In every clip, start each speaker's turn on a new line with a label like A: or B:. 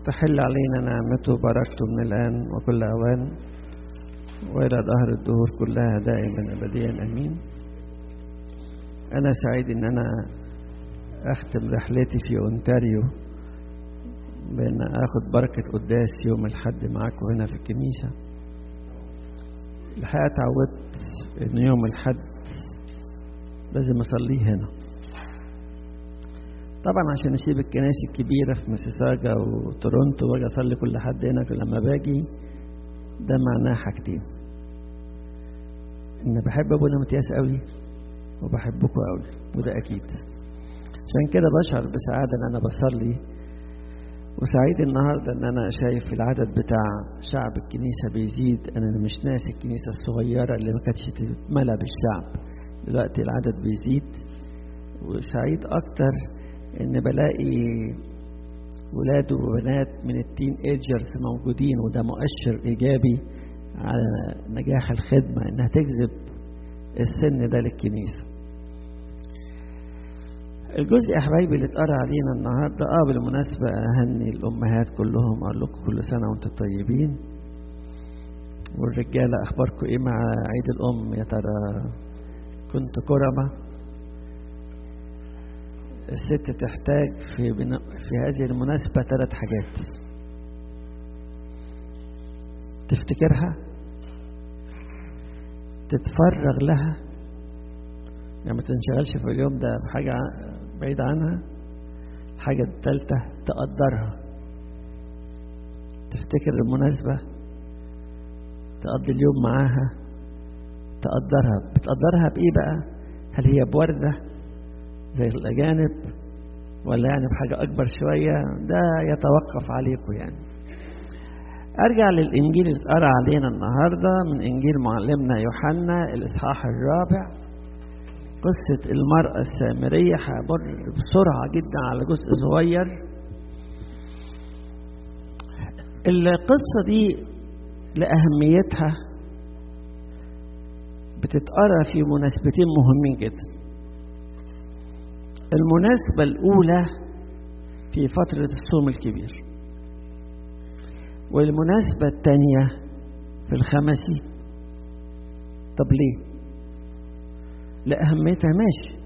A: تحل علينا نعمته وبركته من الآن وكل أوان وإلى ظهر الدهور كلها دائما أبديا أمين أنا سعيد إن أنا أختم رحلتي في أونتاريو بأن أخذ بركة قداس يوم الحد معاكم هنا في الكنيسة الحقيقة اتعودت إن يوم الحد لازم أصليه هنا طبعا عشان أسيب الكنائس الكبيرة في مسيساجا وتورونتو وأجي أصلي كل حد هنا لما باجي ده معناه حاجتين إن بحب أبونا متياس قوي وبحبكم قوي وده أكيد عشان كده بشعر بسعادة إن أنا بصلي وسعيد النهارده ان انا شايف العدد بتاع شعب الكنيسه بيزيد انا مش ناسي الكنيسه الصغيره اللي ما كانتش تتملى بالشعب دلوقتي العدد بيزيد وسعيد اكتر ان بلاقي ولاد وبنات من التين ايجرز موجودين وده مؤشر ايجابي على نجاح الخدمه انها تجذب السن ده للكنيسه الجزء يا حبايبي اللي اتقرا علينا النهارده اه بالمناسبه اهني الامهات كلهم اقول لكم كل سنه وانتم طيبين والرجاله اخباركم ايه مع عيد الام يا ترى كنت كرمه الست تحتاج في بنا في هذه المناسبه ثلاث حاجات تفتكرها تتفرغ لها يعني ما تنشغلش في اليوم ده بحاجة بعيد عنها الحاجة الثالثة تقدرها تفتكر المناسبة تقضي اليوم معاها تقدرها بتقدرها بإيه بقى هل هي بوردة زي الأجانب ولا يعني بحاجة أكبر شوية ده يتوقف عليكم يعني أرجع للإنجيل اللي اتقرا علينا النهاردة من إنجيل معلمنا يوحنا الإصحاح الرابع قصة المرأة السامرية همر بسرعة جدا على جزء صغير القصة دي لأهميتها بتتقرا في مناسبتين مهمين جدا المناسبة الأولى في فترة الصوم الكبير والمناسبة الثانية في الخمسين طب ليه؟ لأهميتها ماشي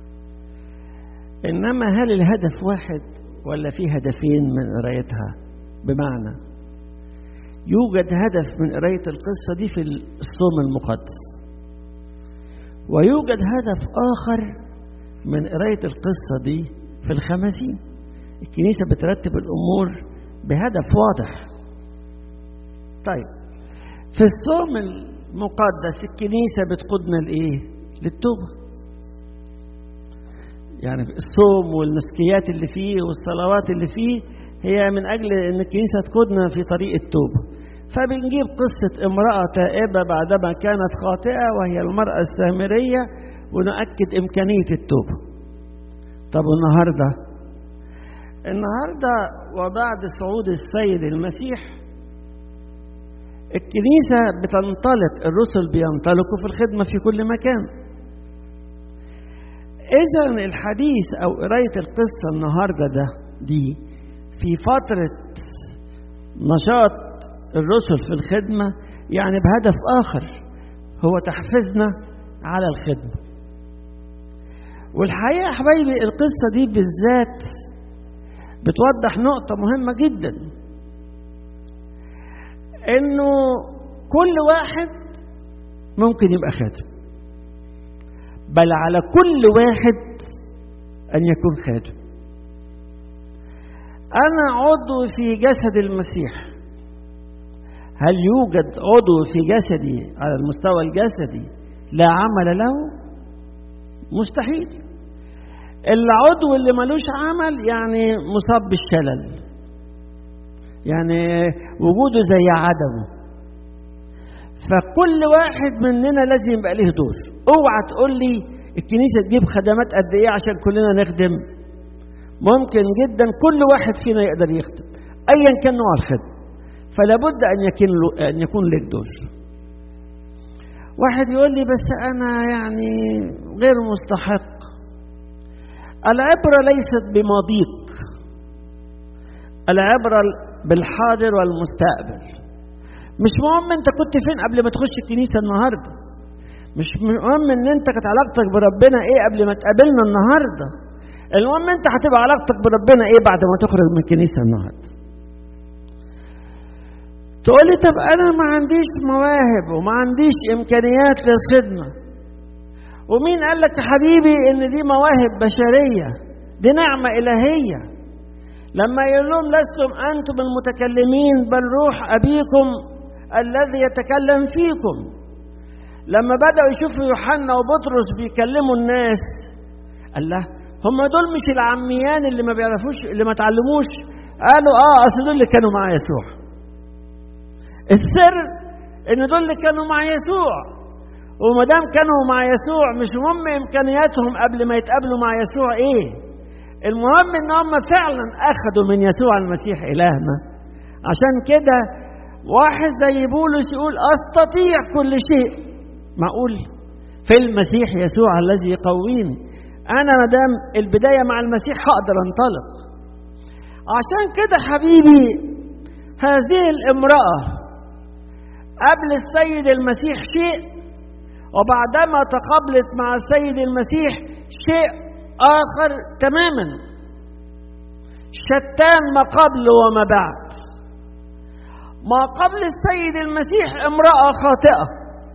A: إنما هل الهدف واحد ولا في هدفين من قرايتها بمعنى يوجد هدف من قراية القصة دي في الصوم المقدس ويوجد هدف آخر من قراية القصة دي في الخمسين الكنيسة بترتب الأمور بهدف واضح طيب في الصوم المقدس الكنيسة بتقودنا لإيه؟ للتوبة يعني الصوم والمسكيات اللي فيه والصلوات اللي فيه هي من أجل أن الكنيسة تقودنا في طريق التوبة فبنجيب قصة امرأة تائبة بعدما كانت خاطئة وهي المرأة السامرية ونؤكد إمكانية التوبة طب النهاردة النهاردة وبعد صعود السيد المسيح الكنيسة بتنطلق الرسل بينطلقوا في الخدمة في كل مكان إذا الحديث أو قراية القصة النهاردة ده دي في فترة نشاط الرسل في الخدمة يعني بهدف آخر هو تحفيزنا على الخدمة والحقيقة يا حبايبي القصة دي بالذات بتوضح نقطة مهمة جدا إنه كل واحد ممكن يبقى خادم بل على كل واحد أن يكون خادم أنا عضو في جسد المسيح هل يوجد عضو في جسدي على المستوى الجسدي لا عمل له مستحيل العضو اللي ملوش عمل يعني مصاب بالشلل يعني وجوده زي عدمه فكل واحد مننا لازم يبقى له دور اوعى تقول لي الكنيسه تجيب خدمات قد ايه عشان كلنا نخدم ممكن جدا كل واحد فينا يقدر يخدم ايا كان نوع الخدمه فلا بد ان يكون له ان يكون لك دور واحد يقول لي بس انا يعني غير مستحق العبره ليست بماضيك العبره بالحاضر والمستقبل مش مهم انت كنت فين قبل ما تخش الكنيسة النهاردة مش مهم ان انت كانت علاقتك بربنا ايه قبل ما تقابلنا النهاردة المهم انت هتبقى علاقتك بربنا ايه بعد ما تخرج من الكنيسة النهاردة تقولي طب انا ما عنديش مواهب وما عنديش امكانيات للخدمة ومين قال لك يا حبيبي ان دي مواهب بشرية دي نعمة الهية لما يقول لهم لستم انتم المتكلمين بل روح ابيكم الذي يتكلم فيكم لما بدأوا يشوفوا يوحنا وبطرس بيكلموا الناس الله هم دول مش العميان اللي ما بيعرفوش اللي ما تعلموش قالوا اه اصل دول اللي كانوا مع يسوع السر ان دول اللي كانوا مع يسوع وما دام كانوا مع يسوع مش مهم امكانياتهم قبل ما يتقابلوا مع يسوع ايه المهم ان هم فعلا اخذوا من يسوع المسيح الهنا عشان كده واحد زي بولس يقول استطيع كل شيء معقول في المسيح يسوع الذي يقويني انا ما دام البدايه مع المسيح هقدر انطلق عشان كده حبيبي هذه الامراه قبل السيد المسيح شيء وبعدما تقابلت مع السيد المسيح شيء اخر تماما شتان ما قبل وما بعد ما قبل السيد المسيح امراه خاطئه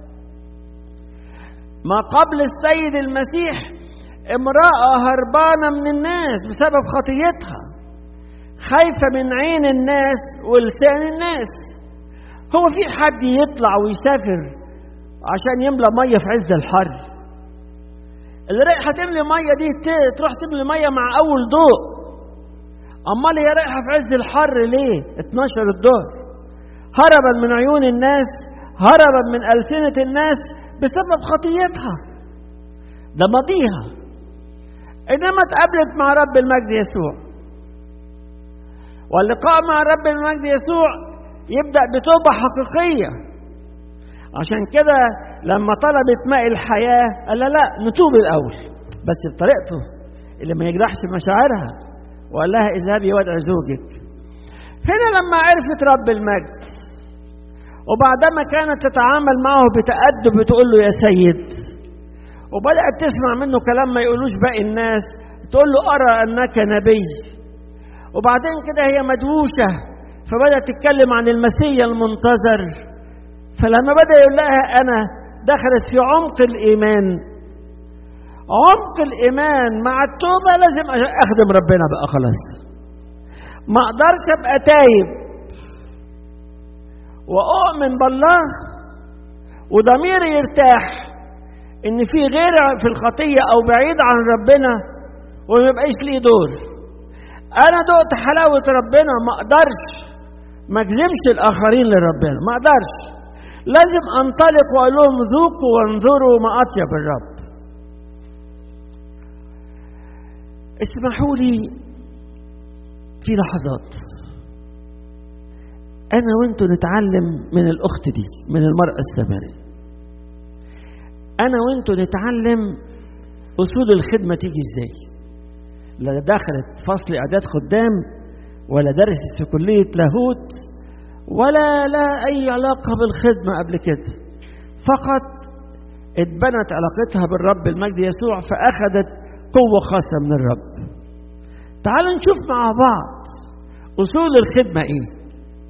A: ما قبل السيد المسيح امرأة هربانة من الناس بسبب خطيتها خايفة من عين الناس ولسان الناس هو في حد يطلع ويسافر عشان يملى مية في عز الحر اللي رايحة تملي مية دي تروح تملي مية مع أول ضوء أمال هي رايحة في عز الحر ليه 12 الظهر هربا من عيون الناس هربا من ألسنة الناس بسبب خطيتها ده ماضيها انما اتقابلت مع رب المجد يسوع واللقاء مع رب المجد يسوع يبدا بتوبه حقيقيه عشان كده لما طلبت ماء الحياه قال لا لا نتوب الاول بس بطريقته اللي ما يجرحش مشاعرها وقال لها اذهبي وادعي زوجك هنا لما عرفت رب المجد وبعدما كانت تتعامل معه بتأدب بتقول له يا سيد وبدأت تسمع منه كلام ما يقولوش باقي الناس تقول له أرى أنك نبي وبعدين كده هي مدوشة فبدأت تتكلم عن المسيح المنتظر فلما بدأ يقول لها أنا دخلت في عمق الإيمان عمق الإيمان مع التوبة لازم أخدم ربنا بقى خلاص ما أقدرش أبقى تايب وأؤمن بالله وضميري يرتاح إن في غير في الخطية أو بعيد عن ربنا وما يبقاش ليه دور أنا دقت حلاوة ربنا ما أقدرش ما أجزمش الآخرين لربنا ما أقدرش لازم أنطلق وأقول لهم ذوقوا وانظروا ما أطيب الرب اسمحوا لي في لحظات أنا وأنتوا نتعلم من الأخت دي من المرأة السامرية أنا وأنتوا نتعلم أصول الخدمة تيجي إزاي لا دخلت فصل إعداد خدام ولا درست في كلية لاهوت ولا لها أي علاقة بالخدمة قبل كده فقط اتبنت علاقتها بالرب المجد يسوع فأخذت قوة خاصة من الرب تعالوا نشوف مع بعض أصول الخدمة إيه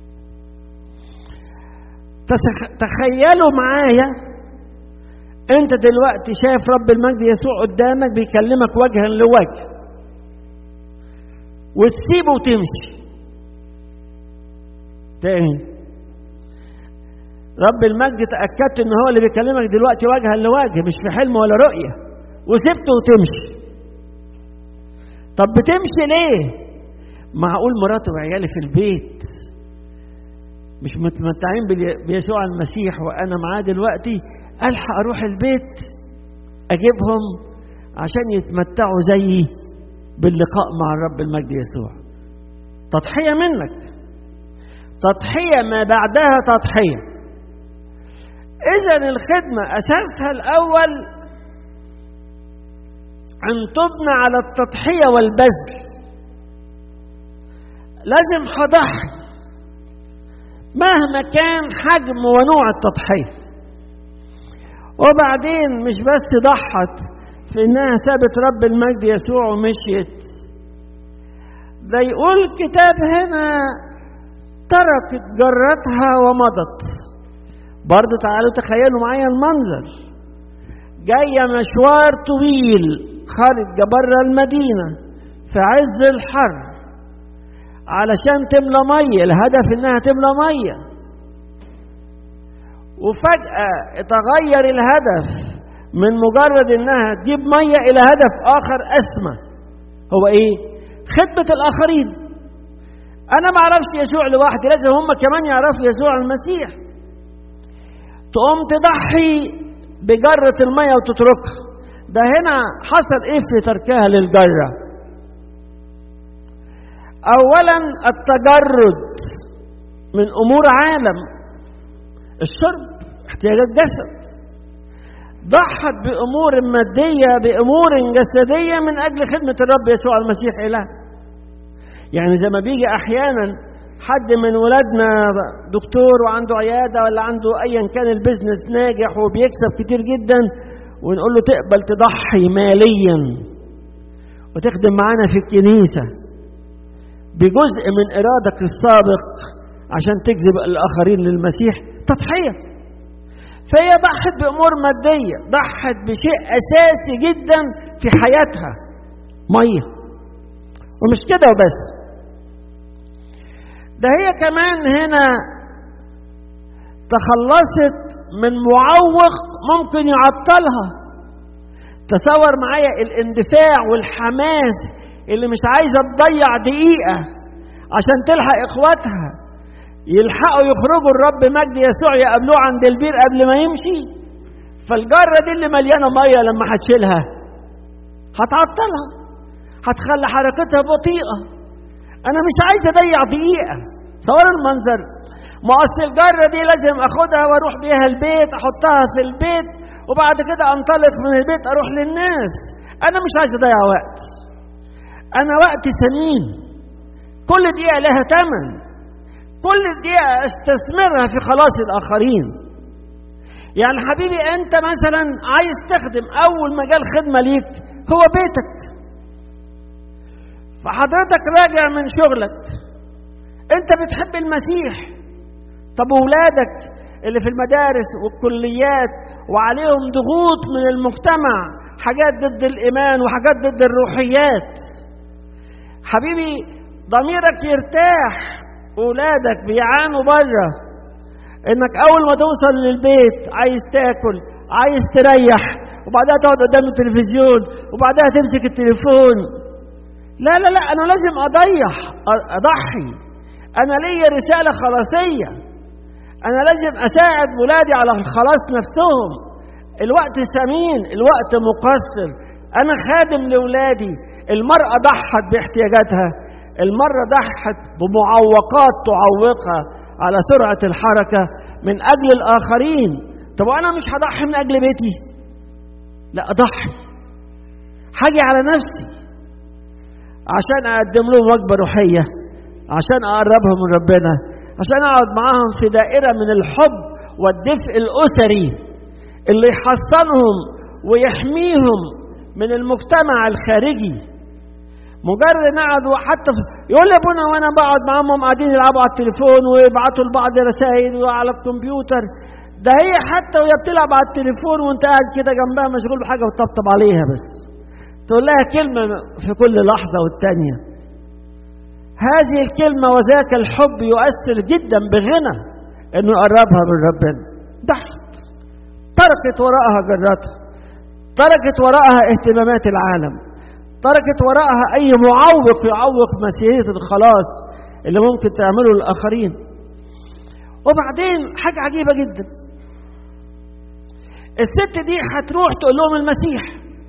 A: تخيلوا معايا انت دلوقتي شايف رب المجد يسوع قدامك بيكلمك وجها لوجه وتسيبه وتمشي تاني رب المجد تأكدت ان هو اللي بيكلمك دلوقتي وجها لوجه مش في حلم ولا رؤية وسبته وتمشي طب بتمشي ليه معقول مراتي وعيالي في البيت مش متمتعين بيسوع المسيح وانا معاه دلوقتي الحق اروح البيت اجيبهم عشان يتمتعوا زيي باللقاء مع الرب المجد يسوع تضحيه منك تضحيه ما بعدها تضحيه اذا الخدمه اساسها الاول ان تبنى على التضحيه والبذل لازم هضحي مهما كان حجم ونوع التضحية وبعدين مش بس ضحت في انها سابت رب المجد يسوع ومشيت ده يقول الكتاب هنا تركت جرتها ومضت برضه تعالوا تخيلوا معايا المنظر جاية مشوار طويل خارج بره المدينة في عز الحر علشان تملى مية الهدف انها تملى مية وفجأة اتغير الهدف من مجرد انها تجيب مية الى هدف اخر اسمى هو ايه خدمة الاخرين انا ما اعرفش يسوع لوحدي لازم هم كمان يعرفوا يسوع المسيح تقوم تضحي بجرة المية وتتركها ده هنا حصل ايه في تركها للجرة اولا التجرد من امور عالم الشرب احتياجات جسد ضحت بامور ماديه بامور جسديه من اجل خدمه الرب يسوع المسيح اله يعني زي ما بيجي احيانا حد من ولادنا دكتور وعنده عياده ولا عنده ايا كان البيزنس ناجح وبيكسب كتير جدا ونقول له تقبل تضحي ماليا وتخدم معانا في الكنيسه بجزء من ارادك السابق عشان تجذب الاخرين للمسيح تضحيه فهي ضحت بامور ماديه ضحت بشيء اساسي جدا في حياتها ميه ومش كده وبس ده هي كمان هنا تخلصت من معوق ممكن يعطلها تصور معايا الاندفاع والحماس اللي مش عايزه تضيع دقيقه عشان تلحق اخواتها يلحقوا يخرجوا الرب مجد يسوع يقابلوه عند البير قبل ما يمشي فالجره دي اللي مليانه ميه لما هتشيلها هتعطلها هتخلي حركتها بطيئه انا مش عايز اضيع دقيقه صور المنظر ما اصل الجره دي لازم اخدها واروح بيها البيت احطها في البيت وبعد كده انطلق من البيت اروح للناس انا مش عايز اضيع وقت انا وقت ثمين كل دقيقه لها ثمن كل دقيقه استثمرها في خلاص الاخرين يعني حبيبي انت مثلا عايز تخدم اول مجال خدمه ليك هو بيتك فحضرتك راجع من شغلك انت بتحب المسيح طب وولادك اللي في المدارس والكليات وعليهم ضغوط من المجتمع حاجات ضد الايمان وحاجات ضد الروحيات حبيبي ضميرك يرتاح ولادك بيعانوا بره انك اول ما توصل للبيت عايز تاكل عايز تريح وبعدها تقعد قدام التلفزيون وبعدها تمسك التليفون لا لا لا انا لازم اضيح اضحي انا ليا رساله خلاصيه انا لازم اساعد ولادي على الخلاص نفسهم الوقت ثمين الوقت مقصر انا خادم لاولادي المراه ضحت باحتياجاتها المرة ضحت بمعوقات تعوقها على سرعة الحركة من أجل الآخرين طب وأنا مش هضحي من أجل بيتي لا أضحي حاجة على نفسي عشان أقدم لهم وجبة روحية عشان أقربهم من ربنا عشان أقعد معاهم في دائرة من الحب والدفء الأسري اللي يحصنهم ويحميهم من المجتمع الخارجي مجرد نقعد وحتى يقول لي ابونا وانا بقعد معاهم هم قاعدين يلعبوا على التليفون ويبعتوا لبعض رسائل وعلى الكمبيوتر ده هي حتى وهي بتلعب على التليفون وانت قاعد كده جنبها مشغول بحاجه وتطبطب عليها بس تقول لها كلمه في كل لحظه والتانيه هذه الكلمه وذاك الحب يؤثر جدا بغنى انه يقربها من ربنا ضحت تركت وراءها جراتها تركت وراءها اهتمامات العالم تركت وراءها اي معوق يعوق مسيريه الخلاص اللي ممكن تعمله للاخرين وبعدين حاجه عجيبه جدا الست دي هتروح تقول لهم المسيح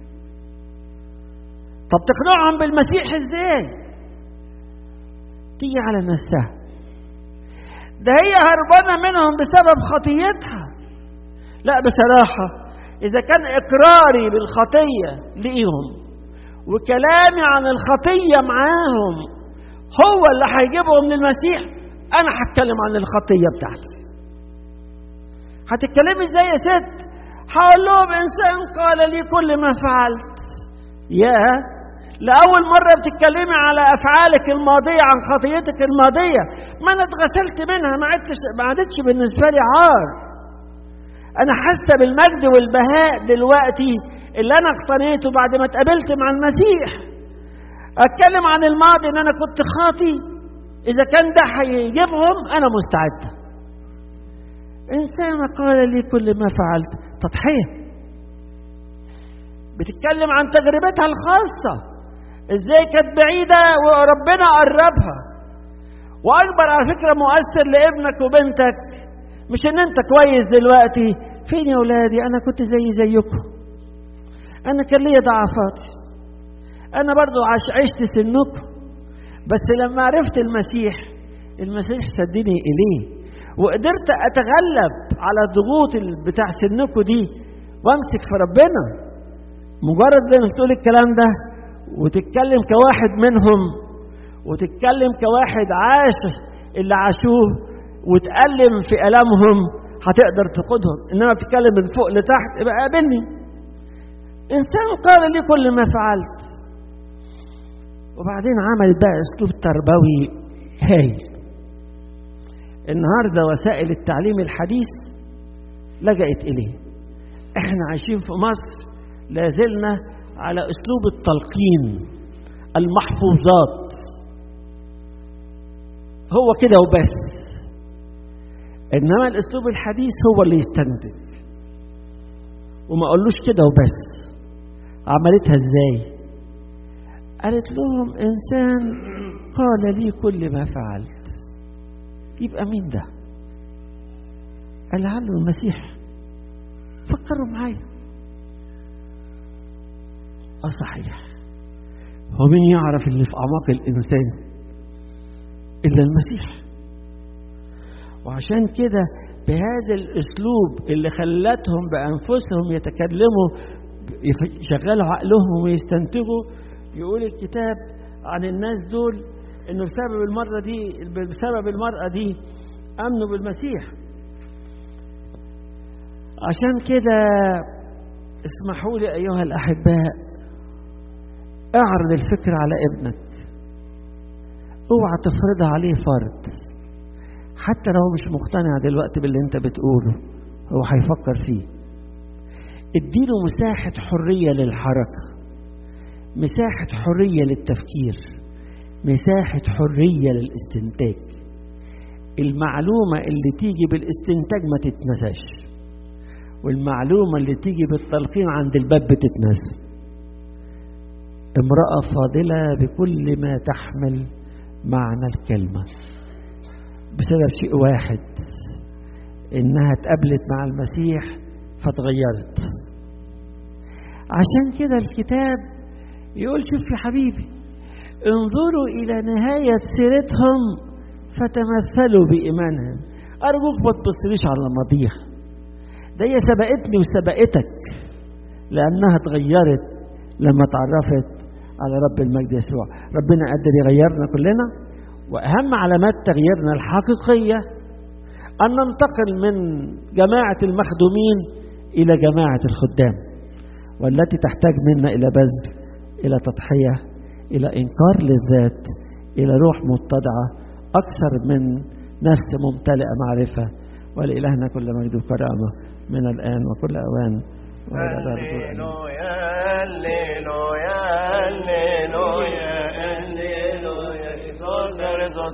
A: طب تقنعهم بالمسيح ازاي تيجي على نفسها ده هي هربانه منهم بسبب خطيتها لا بصراحه اذا كان اقراري بالخطيه ليهم وكلامي عن الخطية معاهم هو اللي هيجيبهم للمسيح انا هتكلم عن الخطيه بتاعتي هتتكلمي ازاي يا ست هقول لهم انسان قال لي كل ما فعلت يا لأول مرة بتتكلمي على أفعالك الماضية عن خطيتك الماضية ما أنا اتغسلت منها ما عدتش ما عادتش بالنسبة لي عار أنا حاسة بالمجد والبهاء دلوقتي اللي أنا اقتنيته بعد ما اتقابلت مع المسيح أتكلم عن الماضي إن أنا كنت خاطي إذا كان ده هيجيبهم أنا مستعدة إنسان قال لي كل ما فعلت تضحية بتتكلم عن تجربتها الخاصة ازاي كانت بعيدة وربنا قربها واكبر على فكرة مؤثر لابنك وبنتك مش ان انت كويس دلوقتي فين يا ولادي انا كنت زي زيكم انا كان ليا ضعفاتي انا برضو عش عشت سنكم بس لما عرفت المسيح المسيح شدني اليه وقدرت اتغلب على الضغوط بتاع سنكم دي وامسك في ربنا مجرد انك تقول الكلام ده وتتكلم كواحد منهم وتتكلم كواحد عاش اللي عاشوه وتألم في ألمهم هتقدر تقودهم إنما بتتكلم من فوق لتحت يبقى قابلني إنسان قال لي كل ما فعلت وبعدين عمل بقى أسلوب تربوي هايل النهارده وسائل التعليم الحديث لجأت إليه احنا عايشين في مصر لازلنا على اسلوب التلقين المحفوظات هو كده وبس انما الاسلوب الحديث هو اللي يستنتج وما قالوش كده وبس عملتها ازاي قالت لهم انسان قال لي كل ما فعلت يبقى مين ده قال لعله المسيح فكروا معايا اه صحيح هو مين يعرف اللي في اعماق الانسان الا المسيح وعشان كده بهذا الاسلوب اللي خلتهم بانفسهم يتكلموا يشغلوا عقلهم ويستنتجوا يقول الكتاب عن الناس دول انه بسبب المرة دي بسبب المرأة دي امنوا بالمسيح عشان كده اسمحوا لي ايها الاحباء اعرض الفكرة على ابنك اوعى تفرضها عليه فرض حتى لو مش مقتنع دلوقتي باللي انت بتقوله هو هيفكر فيه اديله مساحة حرية للحركة مساحة حرية للتفكير مساحة حرية للاستنتاج المعلومة اللي تيجي بالاستنتاج ما تتنساش والمعلومة اللي تيجي بالتلقين عند الباب بتتنسى امرأة فاضلة بكل ما تحمل معنى الكلمة بسبب شيء واحد انها اتقابلت مع المسيح فتغيرت عشان كده الكتاب يقول شوف يا حبيبي انظروا الى نهاية سيرتهم فتمثلوا بإيمانهم أرجوك ما تبصليش على ماضيها ده هي سبقتني وسبقتك لأنها اتغيرت لما تعرفت على رب المجد يسوع ربنا قادر يغيرنا كلنا وأهم علامات تغييرنا الحقيقية أن ننتقل من جماعة المخدومين إلى جماعة الخدام والتي تحتاج منا إلى بذل إلى تضحية إلى إنكار للذات إلى روح متضعة أكثر من نفس ممتلئة معرفة ولإلهنا كل مجد وكرامة من الآن وكل أوان وإلى
B: هللويا هللويا